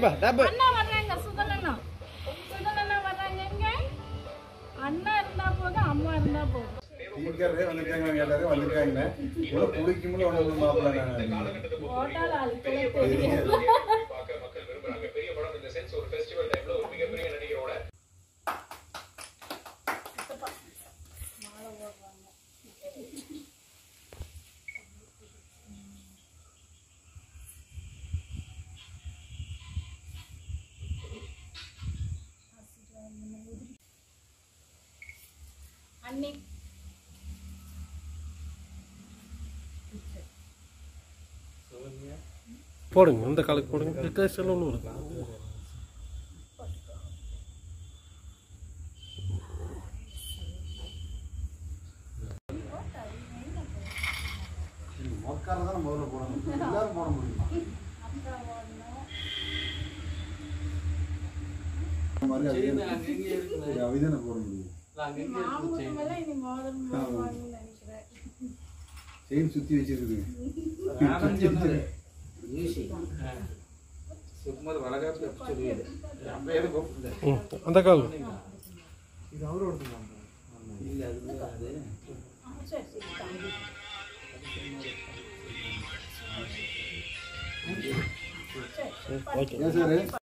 டப்பா டப்பா அண்ணா வர்றாங்க சுதன் அண்ணா சுதன் அண்ணா வர்றாங்க எங்க அண்ணா இருந்தா போதும் அம்மா இருந்தா போதும் ஸ்பீக்கரே வந்துட்டாங்க எல்லாரும் வந்துட்டாங்க உள்ள குளிக்கும்போது ஒன்று மாப்பிள்ள நான் போட்டால் ஆளுக்களே தெரியும் அண்ணி போடுங்க இந்த காலுக்கு போடுங்க டேஸ்ட் எல்லாம் ஒன்றும் இருக்கு உட்கார தான் முதல்ல போடணும் எல்லாரும் போட முடியுமா இந்த மாதிரி அவிதானே- அவிதானே போட முடியும் மாமூல் மேல இனி மோதிரம் போடுவாங்கன்னு நினைக்கிறேன் செயின் சுத்தி வச்சிருக்குது சுகுமார் வளகாப்புல எப்படி சொல்லுவீங்க அப்ப எதுவும் கூப்பிடல ம் அந்த கால் இது அவரோட இல்ல அது அது சரி சரி தம்பி ஓகே ஏன் சார்